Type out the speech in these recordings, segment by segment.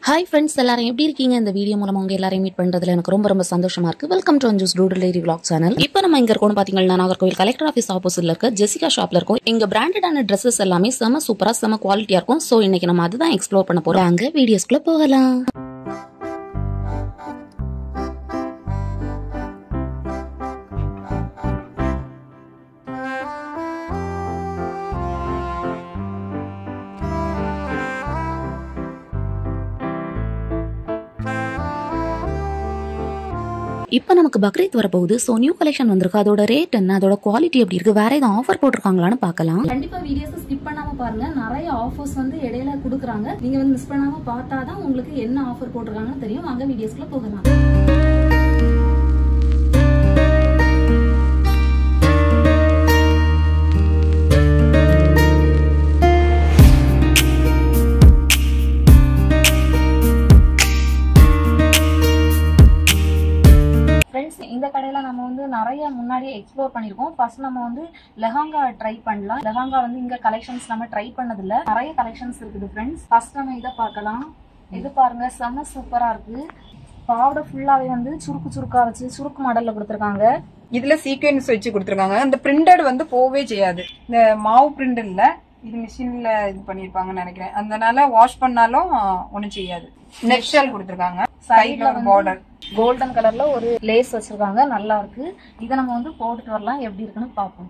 Hi friends எல்லாரும் எப்படி இருக்கீங்க இந்த வீடியோ மூலமா உங்க எல்லாரையும் மீட் பண்றதுல எனக்கு ரொம்ப ரொம்ப சந்தோஷமா இருக்கு welcome to Anju's doodle Larry vlog channel இப்போ நம்ம இங்க இருக்கோம் பாத்தீங்கன்னா நாகர்கோவில் கலெக்டர் ஆஃபீஸ் ஆப்போசிட்ல இருக்க ஜெசிகா ஷாப்ல இருக்கோம் இங்க பிராண்டடான ட்ரெஸ்ஸஸ் எல்லாமே செம சூப்பரா செம குவாலிட்டியா இருக்கும் சோ இன்னைக்கு நம்ம அதுதான் எக்ஸ்ப்ளோர் பண்ண போறோம் அங்க வீடியோஸ்க்குள்ள போகலாம் இப்போ நமக்கு பக்ரீத் வரப்போகுது ஸோ நியூ கலெக்ஷன் வந்திருக்கு அதோட ரேட் என்ன அதோட குவாலிட்டி எப்படி இருக்கு வேற எதுவும் ஆஃபர் போட்டிருக்காங்களான்னு பார்க்கலாம் கண்டிப்பா வீடியோஸ் ஸ்கிப் பண்ணாம பாருங்க நிறைய ஆஃபர்ஸ் வந்து இடையில கொடுக்குறாங்க நீங்க வந்து மிஸ் பண்ணாம பார்த்தாதான் உங்களுக்கு என்ன ஆஃபர் போட்டிருக்காங்கன்னு தெரியும் வாங்க வீடியோஸ்க்குள்ள போகலாம் ஃப்ரெண்ட்ஸ் இந்த கடையில நம்ம வந்து நிறைய முன்னாடியே எக்ஸ்ப்ளோர் பண்ணிருக்கோம் ஃபர்ஸ்ட் நம்ம வந்து லெஹாங்கா ட்ரை பண்ணலாம் லெஹாங்கா வந்து இங்க கலெக்ஷன்ஸ் நம்ம ட்ரை பண்ணது இல்ல நிறைய கலெக்ஷன்ஸ் இருக்குது ஃப்ரெண்ட்ஸ் ஃபர்ஸ்ட் நம்ம இதை பார்க்கலாம் இது பாருங்க செம்ம சூப்பரா இருக்கு பாவடை ஃபுல்லாவே வந்து சுருக்கு சுருக்கா வச்சு சுருக்கு மாடல்ல கொடுத்துருக்காங்க இதுல சீக்வென்ஸ் வச்சு கொடுத்துருக்காங்க அந்த பிரிண்டட் வந்து போவே செய்யாது இந்த மாவு பிரிண்ட் இல்ல இது மிஷின்ல இது பண்ணிருப்பாங்கன்னு நினைக்கிறேன் அதனால வாஷ் பண்ணாலும் ஒண்ணும் செய்யாது நெக் ஷால் கொடுத்துருக்காங்க சைடுல ஒரு பார்டர் கோல்டன் கலர்ல ஒரு லேஸ் வச்சிருக்காங்க நல்லா இருக்கு இதை நம்ம வந்து போட்டுட்டு வரலாம் எப்படி இருக்குன்னு பார்ப்போம்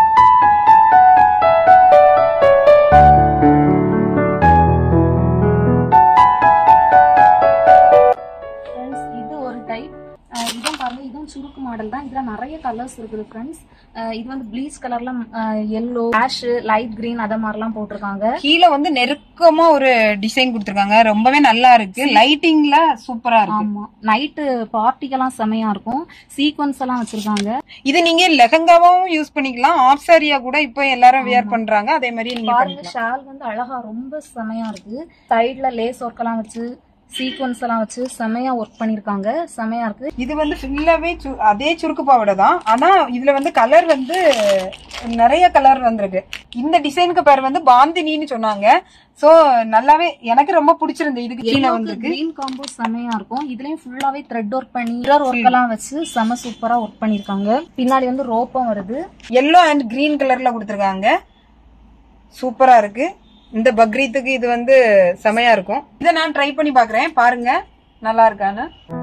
ஃப்ரெண்ட்ஸ் இது ஒரு டைப் இதுவும் பாருங்க இதுவும் சுருக்கு மாடல் தான் இதுல நிறைய கலர்ஸ் இருக்குது ஃப்ரெண்ட்ஸ் இது வந்து ப்ளீச் கலர்ல எல்லோ ஆஷ் லைட் கிரீன் அத மாதிரிலாம் போட்டிருக்காங்க கீழே வந்து நெருக்கமா ஒரு டிசைன் கொடுத்துருக்காங்க ரொம்பவே நல்லா இருக்கு லைட்டிங்ல சூப்பரா இருக்கு ஆமா நைட்டு பார்ட்டிக்கெல்லாம் செமையா இருக்கும் சீக்வன்ஸ் எல்லாம் வச்சிருக்காங்க இது நீங்க லெஹங்காவும் யூஸ் பண்ணிக்கலாம் ஆஃப் சாரியா கூட இப்போ எல்லாரும் வியர் பண்றாங்க அதே மாதிரி நீங்க பாருங்க பண்ணிக்கலாம் ஷால் வந்து அழகா ரொம்ப செமையா இருக்கு சைடுல லேஸ் ஒர்க் எல்லாம் வச்சு சீக்வன்ஸ் எல்லாம் வச்சு செமையா ஒர்க் பண்ணிருக்காங்க செமையா இருக்கு இது வந்து ஃபுல்லாவே சு- அதே சுருக்கு பாவாடை தான் ஆனா இதுல வந்து கலர் வந்து நிறைய கலர் வந்திருக்கு இந்த டிசைனுக்கு பேர் வந்து பாந்தினின்னு சொன்னாங்க சோ நல்லாவே எனக்கு ரொம்ப பிடிச்சிருந்து இதுக்கு கீழே வந்திருக்கு கிரீன் காம்போ செமையா இருக்கும் இதுலயும் ஃபுல்லாவே த்ரெட் ஒர்க் பண்ணி மிரர் ஒர்க் எல்லாம் வச்சு செம சூப்பரா ஒர்க் பண்ணிருக்காங்க பின்னாடி வந்து ரோப்பும் வருது எல்லோ அண்ட் கிரீன் கலர்ல கொடுத்துருக்காங்க சூப்பரா இருக்கு இந்த பக்ரீத்துக்கு இது வந்து செமையா இருக்கும் இதை நான் ட்ரை பண்ணி பாக்குறேன் பாருங்க நல்லா இருக்கான்னு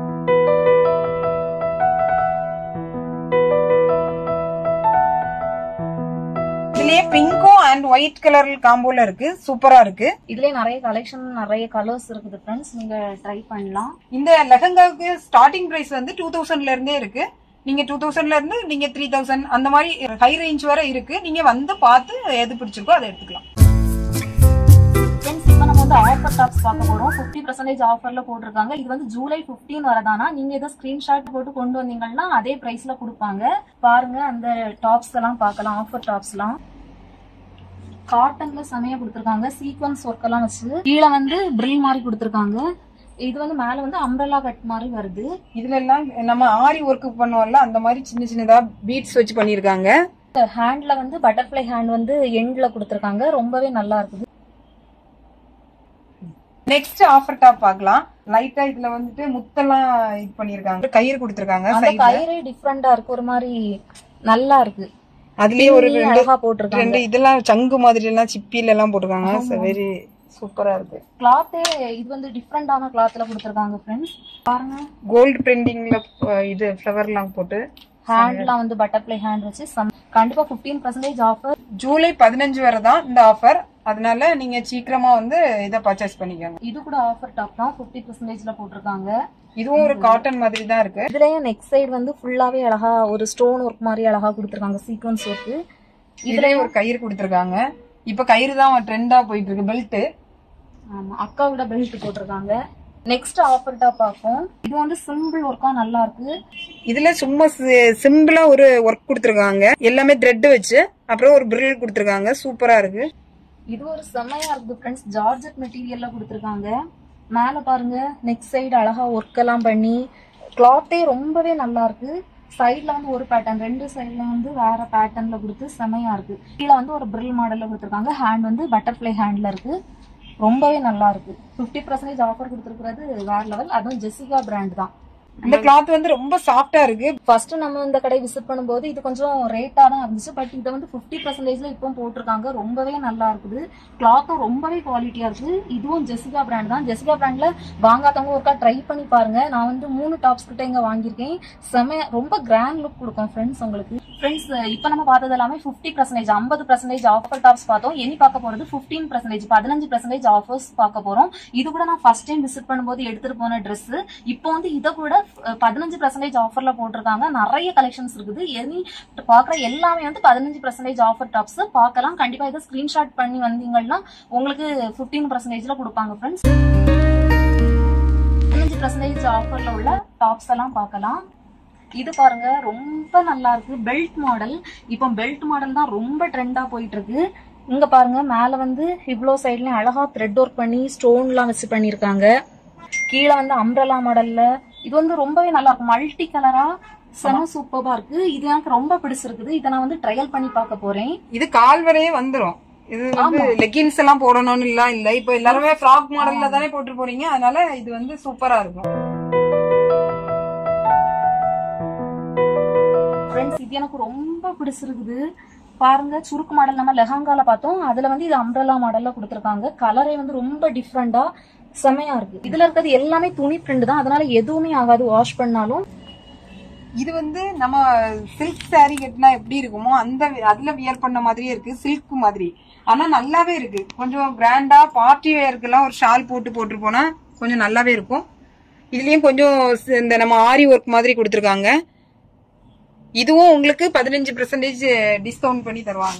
இதுலயே பிங்க்கும் அண்ட் ஒயிட் கலர் காம்போல இருக்கு சூப்பரா இருக்கு இதுலயே நிறைய கலெக்ஷன் நிறைய கலர்ஸ் இருக்குது ஃப்ரெண்ட்ஸ் நீங்க ட்ரை பண்ணலாம் இந்த லெஹங்காவுக்கு ஸ்டார்டிங் பிரைஸ் வந்து டூ தௌசண்ட்ல இருந்தே இருக்கு நீங்க டூ தௌசண்ட்ல இருந்து நீங்க த்ரீ தௌசண்ட் அந்த மாதிரி ஹை ரேஞ்ச் வரை இருக்கு நீங்க வந்து பார்த்து எது பிடிச்சிருக்கோ அதை எடுத்துக்கலாம் ஃப்ரெண்ட்ஸ் இப்போ நம்ம வந்து ஆஃபர் டாப்ஸ் பார்க்க போறோம் ஃபிஃப்டி பர்சன்டேஜ் ஆஃபர்ல போட்டிருக்காங்க இது வந்து ஜூலை 15 வரதானா நீங்க ஏதோ ஸ்கிரீன்ஷாட் போட்டு கொண்டு வந்தீங்கன்னா அதே பிரைஸ்ல கொடுப்பாங்க பாருங்க அந்த டாப்ஸ் எல்லாம் பார்க்கலாம் ஆஃபர் டாப்ஸ் எல்லாம் காட்டன்ல செமையா கொடுத்துருக்காங்க சீக்வன்ஸ் ஒர்க் எல்லாம் வச்சு கீழே வந்து பிரில் மாதிரி கொடுத்துருக்காங்க இது வந்து மேல வந்து அம்பரலா கட் மாதிரி வருது இதுல எல்லாம் நம்ம ஆரி ஒர்க் பண்ணுவோம்ல அந்த மாதிரி சின்ன சின்னதா பீட்ஸ் வச்சு பண்ணிருக்காங்க ஹேண்ட்ல வந்து பட்டர்ஃப்ளை ஹேண்ட் வந்து எண்ட்ல கொடுத்துருக்காங்க ரொம்பவே நல்லா இருக்குது நெக்ஸ்ட் ஆஃபர் டாப் பார்க்கலாம் லைட்டா இதுல வந்துட்டு முத்தெல்லாம் இது பண்ணிருக்காங்க கயிறு கொடுத்துருக்காங்க அந்த சைடுல கயிறே டிஃப்ரெண்டா இருக்கு ஒரு மாதிரி நல்லா இருக்கு அதுலயே ஒரு பின்னி ரெண்டு அழகா போட்டிருக்காங்க ரெண்டு இதெல்லாம் சங்கு மாதிரி எல்லாம் சிப்பில எல்லாம் போட்டிருக்காங்க வெரி சூப்பரா இருக்கு கிளாத்தே இது வந்து டிஃப்ரெண்டான கிளாத்ல கொடுத்துருக்காங்க ஃப்ரெண்ட்ஸ் பாருங்க கோல்டு பிரிண்டிங்ல இது ஃபிளவர் எல்லாம் போட்டு ஹேண்ட்லாம் வந்து பட்டர்ஃப்ளை ஹேண்ட் வச்சு some- கண்டிப்பா 15% பர்சன்டேஜ் ஆஃபர் ஜூலை பதினஞ்சு வரை தான் இந்த ஆஃபர் அதனால நீங்க சீக்கிரமா வந்து இதை பர்ச்சேஸ் பண்ணிக்கோங்க இது கூட ஆஃபர் டாப் தான் 50% பர்சன்டேஜ்ல போட்டிருக்காங்க இதுவும் ஒரு காட்டன் மாதிரி தான் இருக்கு இதுலயும் நெக் சைடு வந்து ஃபுல்லாவே அழகா ஒரு ஸ்டோன் ஒர்க் மாதிரி அழகா கொடுத்துருக்காங்க சீக்வன்ஸ் ஒர்க் இதுலயும் ஒரு கயிறு கொடுத்துருக்காங்க இப்ப கயிறு தான் ட்ரெண்டா போயிட்டு இருக்கு பெல்ட் ஆமா அக்காவோட பெல்ட் போட்டிருக்காங்க நெக்ஸ்ட் ஆஃபர் டாப் பார்ப்போம் இது வந்து சிம்பிள் ஒர்க்கா நல்லா இருக்கு இதுல சும்மா சிம்பிளா ஒரு ஒர்க் கொடுத்துருக்காங்க எல்லாமே த்ரெட் வச்சு அப்புறம் ஒரு பிரில் கொடுத்துருக்காங்க சூப்பரா இருக்கு இது ஒரு செம்மையா இருக்குது ஃப்ரெண்ட்ஸ் ஜார்ஜெட் மெட்டீரியல்ல கொடுத்துருக்காங்க மேல பாருங்க நெக் சைடு அழகா ஒர்க் எல்லாம் பண்ணி கிளாத்தே ரொம்பவே நல்லா இருக்கு சைட்ல வந்து ஒரு பேட்டர்ன் ரெண்டு சைட்ல வந்து வேற பேட்டர்ன்ல கொடுத்து செமையா இருக்கு கீழே வந்து ஒரு பிரில் மாடல்ல கொடுத்துருக்காங்க ஹேண்ட் வந்து பட்டர்ஃப்ளை ஹேண்ட்ல இருக்கு ரொம்பவே நல்லா இருக்கு ஃபிஃப்டி பர்சன்டேஜ் ஆஃபர் கொடுத்துருக்கிறது வேற லெவல் அதுவும் ஜெசிகா பிராண்ட் தான் இந்த கிளாத் வந்து ரொம்ப சாஃப்டா இருக்கு ஃபர்ஸ்ட் நம்ம இந்த கடை விசிட் பண்ணும்போது இது கொஞ்சம் ரேட்டா தான் இருந்துச்சு பட் இதை வந்து ஃபிஃப்டி பர்சன்டேஜ்ல இப்போ போட்டிருக்காங்க ரொம்பவே நல்லா இருக்குது கிளாத்தும் ரொம்பவே குவாலிட்டியா இருக்கு இதுவும் ஜெசிகா பிராண்ட் தான் ஜெசிகா பிராண்ட்ல வாங்காதவங்க ஒருக்கா ட்ரை பண்ணி பாருங்க நான் வந்து மூணு டாப்ஸ் கிட்ட இங்க வாங்கியிருக்கேன் செம ரொம்ப கிராண்ட் லுக் கொடுக்கும் ஃப்ரெண்ட்ஸ் உங்களுக்கு ஃப்ரெண்ட்ஸ் இப்போ நம்ம பார்த்தது எல்லாமே ஃபிஃப்டி பர்சன்டேஜ் ஐம்பது பர்சன்டேஜ் ஆஃபர் டாப்ஸ் பார்த்தோம் இனி பார்க்க போறது ஃபிஃப்டீன் பர்சன்டேஜ் பதினஞ்சு பர்சன்டேஜ் ஆஃபர்ஸ் பார்க்க போறோம் இது கூட நான் ஃபர்ஸ்ட் டைம் விசிட் பண்ணும்போது எடுத்துட்டு போன Dress இப்போ வந்து இதை கூட பதினஞ்சு பர்சன்டேஜ் ஆஃபர்ல போட்டிருக்காங்க நிறைய கலெக்ஷன்ஸ் இருக்குது எனி பாக்குற எல்லாமே வந்து பதினஞ்சு பர்சன்டேஜ் ஆஃபர் டாப்ஸ் பார்க்கலாம் கண்டிப்பா இதை ஸ்கிரீன்ஷாட் பண்ணி வந்தீங்கன்னா உங்களுக்கு ஃபிஃப்டீன் பர்சன்டேஜ்ல கொடுப்பாங்க ஃப்ரெண்ட்ஸ் பதினஞ்சு பர்சன்டேஜ் ஆஃபர்ல உள்ள டாப்ஸ் எல்லாம் பார்க்கலாம் இது பாருங்க ரொம்ப நல்லா இருக்கு பெல்ட் மாடல் இப்போ பெல்ட் மாடல் தான் ரொம்ப ட்ரெண்டா போயிட்டு இருக்கு இங்க பாருங்க மேல வந்து இவ்ளோ சைட்லயும் அழகா த்ரெட் ஒர்க் பண்ணி ஸ்டோன்லாம் வச்சு பண்ணிருக்காங்க கீழே வந்து அம்ரலா மாடல்ல இது வந்து ரொம்பவே நல்லா இருக்கும் மல்டி கலரா செம சூப்பரா இருக்கு இது எனக்கு ரொம்ப பிடிச்சிருக்குது இதை நான் வந்து ட்ரையல் பண்ணி பார்க்க போறேன் இது கால் வரையே வந்துரும் இது வந்து லெகின்ஸ் எல்லாம் போடணும்னு இல்ல இல்ல இப்ப எல்லாருமே ஃப்ராக் மாடல்ல தானே போட்டு போறீங்க அதனால இது வந்து சூப்பரா இருக்கும் ஃப்ரெண்ட்ஸ் இது எனக்கு ரொம்ப பிடிச்சிருக்குது பாருங்க சுருக்கு மாடல் நம்ம லெஹங்கால பார்த்தோம் அதுல வந்து இது அம்ரலா மாடல்ல கொடுத்துருக்காங்க கலரே வந்து ரொம்ப டிஃப்ரெண்டா செமையா இருக்கு இதுல இருக்கிறது எல்லாமே துணி பிரிண்ட் தான் அதனால எதுவுமே ஆகாது வாஷ் பண்ணாலும் இது வந்து நம்ம சில்க் saree கட்டினா எப்படி இருக்குமோ அந்த அதுல வியர் பண்ண மாதிரியே இருக்கு சில்க் மாதிரி ஆனா நல்லாவே இருக்கு கொஞ்சம் கிராண்டா பார்ட்டி வேர்க்கெல்லாம் ஒரு ஷால் போட்டு போட்டு போனா கொஞ்சம் நல்லாவே இருக்கும் இதுலயும் கொஞ்சம் சி- இந்த நம்ம ஆரி ஒர்க் மாதிரி கொடுத்துருக்காங்க இதுவும் உங்களுக்கு பதினஞ்சு பர்சன்டேஜ் டிஸ்கவுண்ட் பண்ணி தருவாங்க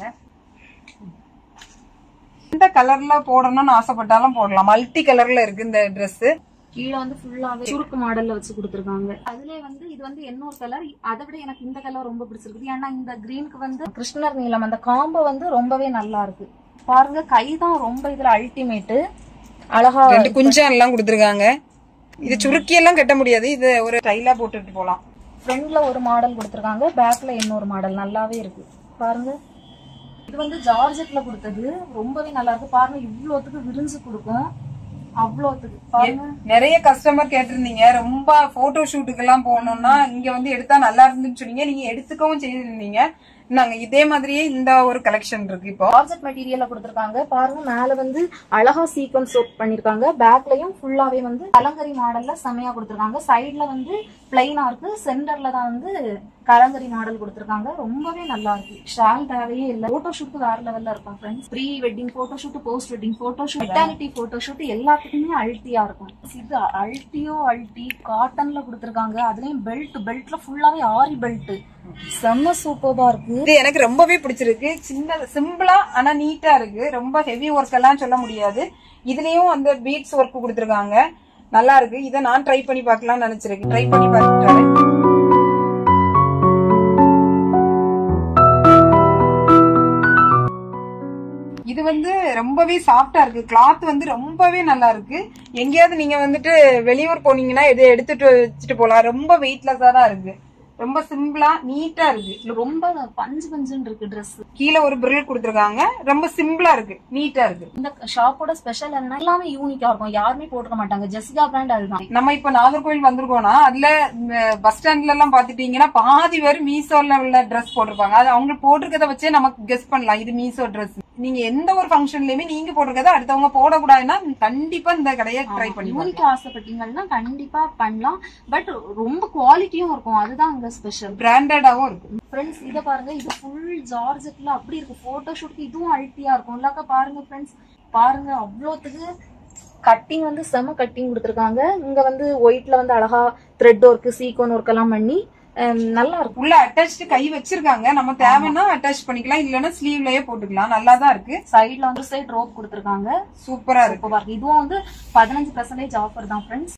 எந்த கலர்ல போடணும்னு ஆசைப்பட்டாலும் போடலாம் மல்டி கலர்ல இருக்கு இந்த Dress கீழே வந்து ஃபுல்லாவே சுருக்கு மாடல்ல வச்சு கொடுத்துருக்காங்க அதுல வந்து இது வந்து இன்னொரு கலர் அதை விட எனக்கு இந்த கலர் ரொம்ப பிடிச்சிருக்குது ஏன்னா இந்த கிரீனுக்கு வந்து கிருஷ்ணர் நீலம் அந்த காம்போ வந்து ரொம்பவே நல்லா இருக்கு பாருங்க கை தான் ரொம்ப இதுல அல்டிமேட் அழகா ரெண்டு குஞ்சம் எல்லாம் கொடுத்துருக்காங்க இது சுருக்கி எல்லாம் கட்ட முடியாது இது ஒரு ஸ்டைலா போட்டுட்டு போலாம் ஃப்ரண்ட்ல ஒரு மாடல் கொடுத்துருக்காங்க பேக்ல இன்னொரு மாடல் நல்லாவே இருக்கு பாருங்க இது வந்து ஜார்ஜெட்ல கொடுத்தது ரொம்பவே நல்லா இருக்கு பாருங்க இவ்வளோத்துக்கு விரிஞ்சு கொடுக்கும் அவ்வளோத்துக்கு பாருங்க நிறைய கஸ்டமர் கேட்டிருந்தீங்க ரொம்ப போட்டோ ஷூட்டுக்கு எல்லாம் போகணும்னா இங்க வந்து எடுத்தா நல்லா இருந்துன்னு சொன்னீங்க நீங்க எடுத்துக்கவும் செய்திருந்தீங்க நாங்க இதே மாதிரியே இந்த ஒரு கலெக்ஷன் இருக்கு இப்போ ஜார்ஜெட் மெட்டீரியல்ல கொடுத்துருக்காங்க பாருங்க மேல வந்து அழகா சீக்வன்ஸ் ஒர்க் பண்ணிருக்காங்க பேக்லயும் ஃபுல்லாவே வந்து கலங்கரி மாடல்ல செமையா கொடுத்துருக்காங்க சைடுல வந்து பிளைனா இருக்கு சென்டர்ல தான் வந்து கலங்கரி மாடல் கொடுத்துருக்காங்க ரொம்பவே நல்லா இருக்கு ஷால் தேவையே இல்ல போட்டோ ஷூட் வேற லெவல்ல இருக்கும் friends pre wedding photo shoot post wedding photo shoot maternity photo shoot எல்லாத்துக்குமே அல்ட்டியா இருக்கும் இது அல்ட்டியோ அல்ட்டி காட்டன்ல கொடுத்துருக்காங்க அதுலயும் பெல்ட் பெல்ட்ல ஃபுல்லாவே ஆரி பெல்ட் செம்ம சூப்பரா இருக்கு இது எனக்கு ரொம்பவே பிடிச்சிருக்கு சின்ன சிம்பிளா ஆனா நீட்டா இருக்கு ரொம்ப ஹெவி ஒர்க் எல்லாம் சொல்ல முடியாது இதுலயும் அந்த பீட்ஸ் ஒர்க் கொடுத்துருக்காங்க நல்லா இருக்கு இதை நான் ட்ரை பண்ணி பார்க்கலாம்னு நினைச்சிருக்கேன் ட்ரை பண்ணி பார்த்துட்டு இது வந்து ரொம்பவே சாஃப்டா இருக்கு கிளாத் வந்து ரொம்பவே நல்லா இருக்கு எங்கேயாவது நீங்க வந்துட்டு வெளியூர் போனீங்கன்னா இதை எடுத்துட்டு வச்சுட்டு போலாம் ரொம்ப வெயிட்லெஸ்ஸா தான் இருக்கு ரொம்ப சிம்பிளா நீட்டா இருக்கு ரொம்ப பஞ்சு பஞ்சுன்னு இருக்கு Dress கீழே ஒரு பிரில் கொடுத்துருக்காங்க ரொம்ப சிம்பிளா இருக்கு நீட்டா இருக்கு இந்த ஷாப்போட ஸ்பெஷல் என்ன எல்லாமே யூனிக்கா இருக்கும் யாருமே போட்டுக்க மாட்டாங்க ஜெசிகா பிராண்ட் அதுதான் நம்ம இப்ப நாகர்கோவில் வந்திருக்கோம்னா அதுல பஸ் ஸ்டாண்ட்ல எல்லாம் பாத்துட்டீங்கன்னா பாதி பேர் மீசோல உள்ள ட்ரெஸ் போட்டிருப்பாங்க அது அவங்க போட்டிருக்கத வச்சே நமக்கு கெஸ் பண்ணலாம் இது மீசோ Dress நீங்க எந்த ஒரு ஃபங்க்ஷன்லயுமே நீங்க போட்டிருக்கத அடுத்தவங்க போடக்கூடாதுன்னா கண்டிப்பா இந்த கடையை ட்ரை பண்ணி பாருங்க. யூனிக்கா ஆசைப்பட்டீங்கன்னா கண்டிப்பா பண்ணலாம் பட் ரொம்ப குவாலிட்டியும் இருக்கும் அதுதான் அங்க ஸ்பெஷல் பிராண்டடாவும் இருக்கு ஃப்ரெண்ட்ஸ் இத பாருங்க இது ஃபுல் ஜார்ஜெட்ல அப்படி இருக்கு போட்டோ ஷூட்க்கு இதுவும் அல்ட்டியா இருக்கும் இல்லாக்க பாருங்க ஃப்ரெண்ட்ஸ் பாருங்க அவ்வளோத்துக்கு கட்டிங் வந்து செம கட்டிங் கொடுத்துருக்காங்க இங்க வந்து ஒயிட்ல வந்து அழகா த்ரெட் ஒர்க் சீக்கோன் ஒர்க் எல்லாம் பண்ணி ஹம், நல்லா இருக்கும் உள்ள அட்டாச்சு கை வச்சிருக்காங்க நம்ம தேவைன்னா அட்டாச் பண்ணிக்கலாம் இல்லைன்னா ஸ்லீவ்லயே போட்டுக்கலாம் நல்லா தான் இருக்கு சைடுல வந்து சைடு ரோப் கொடுத்துருக்காங்க சூப்பரா இருக்கு சூப்பரா இருக்கு இதுவும் வந்து பதினஞ்சு பர்சன்டேஜ் ஆஃபர் தான் ஃப்ரெண்ட்ஸ்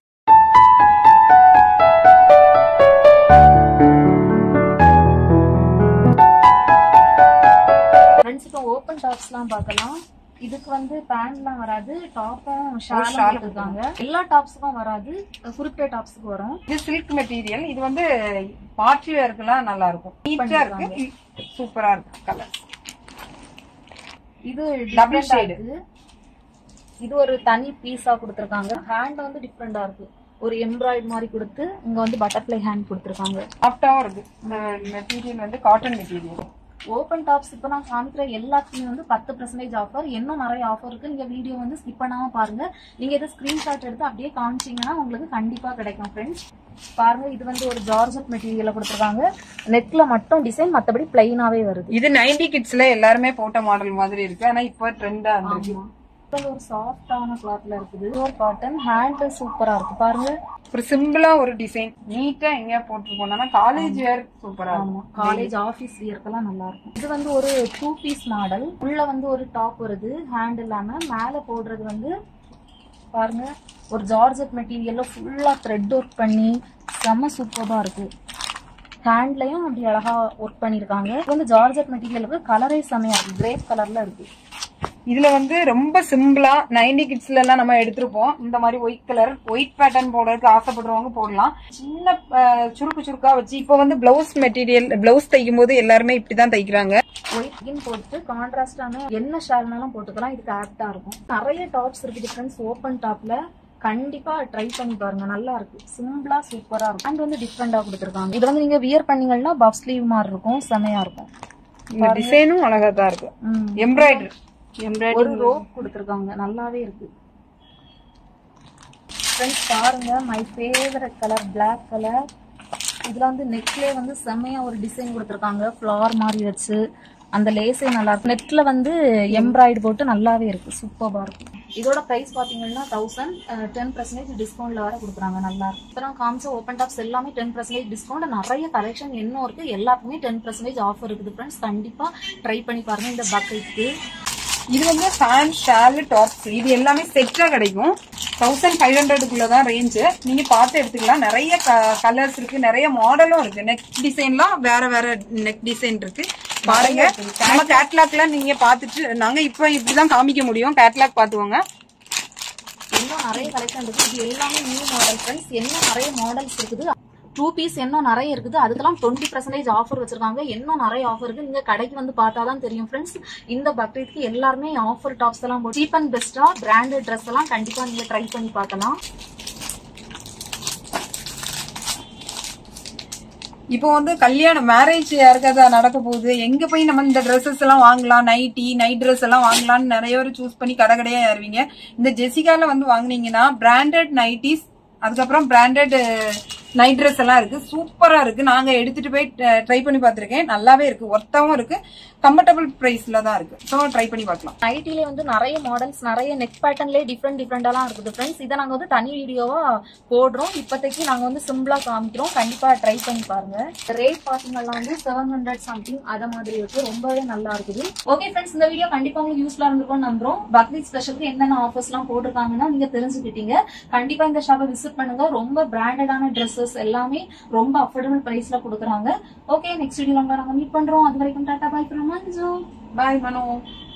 ஃப்ரெண்ட்ஸ் இப்போ ஓப்பன் டாப்ஸ்லாம் பார்க்கலாம் இதுக்கு வந்து பேண்ட்லாம் வராது டாப்பும் ஷாலும் shawl கொடுத்துருக்காங்க எல்லா டாப்ஸுக்கும் வராது குறிப்பிட்ட டாப்ஸுக்கு வரும் இது சில்க் மெட்டீரியல் இது வந்து பார்ட்டி வேர்க்கெல்லாம் நல்லா இருக்கும் நீட்டா இருக்கு சூப்பரா இருக்கு கலர் இது Double different ஆ shade. இருக்கு இது ஒரு தனி பீஸா கொடுத்துருக்காங்க ஹேண்ட் வந்து டிஃப்ரெண்டா இருக்கு ஒரு எம்ப்ராய்டு மாதிரி கொடுத்து இங்க வந்து பட்டர்ஃப்ளை ஹேண்ட் கொடுத்துருக்காங்க சாஃப்டாவும் இருக்கு இந்த மெட்டீரியல் வந்து காட்டன் மெட்டீரியல் ஓப்பன் டாப்ஸ் இப்போ நான் காமிக்கிற எல்லாத்துக்குமே வந்து பத்து பர்சன்டேஜ் ஆஃபர் இன்னும் நிறைய ஆஃபர் இருக்கு நீங்க வீடியோ வந்து ஸ்கிப் பண்ணாம பாருங்க நீங்க இதை ஸ்கிரீன்ஷாட் எடுத்து அப்படியே காமிச்சீங்கன்னா உங்களுக்கு கண்டிப்பா கிடைக்கும் ஃப்ரெண்ட்ஸ் பாருங்க இது வந்து ஒரு ஜார்ஜட் மெட்டீரியல கொடுத்துருக்காங்க நெக்ல மட்டும் டிசைன் மத்தபடி பிளைனாவே வருது இது நைன்டி கிட்ஸ்ல எல்லாருமே போட்ட மாடல் மாதிரி இருக்கு ஆனா இப்போ ட்ரெண்டா இருந்துருக்கு ஆமா. இது ஒரு சாஃப்டான கிளாத்ல இருக்குது ஒரு காட்டன் ஹேண்ட் சூப்பரா இருக்கு பாருங்க ஒரு சிம்பிளா ஒரு டிசைன் நீட்டா எங்கேயா போட்டு போனா காலேஜ் வேர் சூப்பரா ஆமா இருக்கும் காலேஜ் ஆபீஸ் வியர்க்கெல்லாம் நல்லா இருக்கும் இது வந்து ஒரு டூ பீஸ் மாடல் உள்ள வந்து ஒரு டாப் வருது ஹேண்ட் இல்லாம மேல போடுறது வந்து பாருங்க ஒரு ஜார்ஜெட் மெட்டீரியல்ல ஃபுல்லா த்ரெட் ஒர்க் பண்ணி செம்ம சூப்பரா இருக்கு ஹேண்ட்லயும் அப்படி அழகா ஒர்க் பண்ணிருக்காங்க இது வந்து ஜார்ஜெட் மெட்டீரியலுக்கு கலரே செமையா இருக்கு கிரேப் கலர்ல இருக்கு இதுல வந்து ரொம்ப சிம்பிளா நைன்டி கிட்ஸ்ல எல்லாம் நம்ம எடுத்திருப்போம் இந்த மாதிரி ஒயிட் கலர் ஒயிட் பேட்டர்ன் போடுறதுக்கு ஆசைப்படுறவங்க போடலாம் சின்ன அஹ், சுருக்கு சுருக்கா வச்சு இப்போ வந்து பிளவுஸ் மெட்டீரியல் பிளவுஸ் தைக்கும் போது எல்லாருமே இப்படிதான் தைக்கிறாங்க ஒயிட் ஸ்கின் போட்டு கான்ட்ராஸ்டான என்ன ஷால்னாலும் போட்டுக்கலாம் இதுக்கு ஆப்டா இருக்கும் நிறைய டாப்ஸ் இருக்கு டிஃபரன்ஸ் ஓப்பன் டாப்ல கண்டிப்பா ட்ரை பண்ணி பாருங்க நல்லா இருக்கு சிம்பிளா சூப்பரா இருக்கும் அண்ட் வந்து டிஃப்ரெண்டா கொடுத்துருக்காங்க இது வந்து நீங்க வியர் பண்ணீங்கன்னா பஃப் ஸ்லீவ் மாதிரி இருக்கும் செமையா இருக்கும் இந்த டிசைனும் அழகா தான் இருக்கு ம். எம்ப்ராய்டரி ஒரு எம்ப்ராய்டரி ரோப் கொடுத்துருக்காங்க நல்லாவே இருக்கு ஃப்ரெண்ட்ஸ் பாருங்க my favourite colour Black colour இதுல வந்து நெக்லே வந்து செம்மையா ஒரு டிசைன் கொடுத்துருக்காங்க ஃப்ளார் மாதிரி வச்சு அந்த லேஸே நல்லா இருக்கு நெட்ல வந்து எம்ப்ராய்டு போட்டு நல்லாவே இருக்கு சூப்பரா இருக்கு இதோட பிரைஸ் பாத்தீங்கன்னா தௌசண்ட் டென் பர்சன்டேஜ் டிஸ்கவுண்ட்ல வர கொடுக்குறாங்க நல்லா இருக்கு இப்போ நான் காமிச்ச ஓப்பன் டாப்ஸ் எல்லாமே டென் பர்சன்டேஜ் டிஸ்கவுண்ட் நிறைய கலெக்ஷன் இன்னும் இருக்கு எல்லாத்துக்குமே டென் பர்சன்டேஜ் ஆஃபர் இருக்குது ஃப்ரெண்ட்ஸ் கண்டிப்பா ட்ரை பண்ணி பாருங்க இந்த பக்கெட்டுக்கு இது வந்து ஃபேன் ஷால் டாப்ஸ் இது எல்லாமே செட்டா கிடைக்கும் தௌசண்ட் ஃபைவ் ஹண்ட்ரடுக்குள்ள தான் ரேஞ்சு நீங்க பார்த்து எடுத்துக்கலாம் நிறைய கலர்ஸ் இருக்கு நிறைய மாடலும் இருக்கு நெக் டிசைன்லாம் வேற வேற நெக் டிசைன் இருக்கு பாருங்க நம்ம கேட்லாக்ல நீங்க பார்த்துட்டு நாங்க இப்போ இப்படிதான் காமிக்க முடியும் கேட்லாக் பார்த்துவோங்க இன்னும் நிறைய கலெக்ஷன் இருக்கு இது எல்லாமே நியூ மாடல் ஃப்ரெண்ட்ஸ் இன்னும் நிறைய மாடல்ஸ் இருக்குது டூ பீஸ் இன்னும் நிறைய இருக்குது அதுக்கெல்லாம் டுவெண்ட்டி பர்சன்டேஜ் ஆஃபர் வச்சிருக்காங்க இன்னும் நிறைய ஆஃபர் இருக்கு நீங்க கடைக்கு வந்து பார்த்தா தான் தெரியும் ஃப்ரெண்ட்ஸ் இந்த பக்ரீத்க்கு எல்லாருமே ஆஃபர் டாப்ஸ் எல்லாம் போட்டு சீப் அண்ட் பெஸ்டா பிராண்டட் ட்ரெஸ் எல்லாம் கண்டிப்பா நீங்க ட்ரை பண்ணி பார்க்கலாம் இப்போ வந்து கல்யாணம் மேரேஜ் யாருக்காவது நடக்க போகுது எங்க போய் நம்ம இந்த ட்ரெஸ்ஸஸ் எல்லாம் வாங்கலாம் நைட்டி நைட் ட்ரெஸ் எல்லாம் வாங்கலாம்னு நிறைய பேர் சூஸ் பண்ணி கடை கடையா ஏறுவீங்க இந்த ஜெசிகால வந்து வாங்குனீங்கன்னா பிராண்டட் நைட்டிஸ் அதுக்கப்புறம் பிராண்டட் நைட் ட்ரெஸ் எல்லாம் இருக்கு சூப்பரா இருக்கு நாங்க எடுத்துட்டு போய் ட்ரை பண்ணி பார்த்திருக்கேன் நல்லாவே இருக்கு ஒர்த்தாவும் இருக்கு கம்ஃபர்டபுள் பிரைஸ்ல தான் இருக்கு ஸோ ட்ரை பண்ணி பார்க்கலாம் நைட்டிலே வந்து நிறைய மாடல்ஸ் நிறைய நெக் பேட்டர்ன்லேயே டிஃப்ரெண்ட் டிஃப்ரெண்டாலாம் இருக்குது ஃப்ரெண்ட்ஸ் இதை நாங்கள் வந்து தனி வீடியோவா போடுறோம் இப்போதைக்கு நாங்கள் வந்து சிம்பிளா காமிக்கிறோம் கண்டிப்பா ட்ரை பண்ணி பாருங்க ரேட் பார்த்தீங்கன்னா வந்து செவன் ஹண்ட்ரட் சம்திங் அத மாதிரி இருக்கு ரொம்பவே நல்லா இருக்குது ஓகே ஃப்ரெண்ட்ஸ் இந்த வீடியோ கண்டிப்பா உங்களுக்கு யூஸ்ஃபுல்லா இருந்திருக்கும்னு நம்புறோம் பக்ரீத் ஸ்பெஷலுக்கு என்னென்ன ஆஃபர்ஸ்லாம் போட்டிருக்காங்கன்னா நீங்க தெரிஞ்சுக்கிட்டீங்க கண்டிப்பா இந்த ஷாப்பை விசிட் பண்ணுங்க ரொம்ப பிராண்டடான ட்ரெஸ்ஸஸ் எல்லாமே ரொம்ப அஃபோர்டபுள் பிரைஸ்ல கொடுக்குறாங்க ஓகே நெக்ஸ்ட் வீடியோல உங்களை நாங்க மீட் பண்றோம் அது வரைக்கும் டாடா பை ஃப்ரம் மஞ்சு பாய் மனோ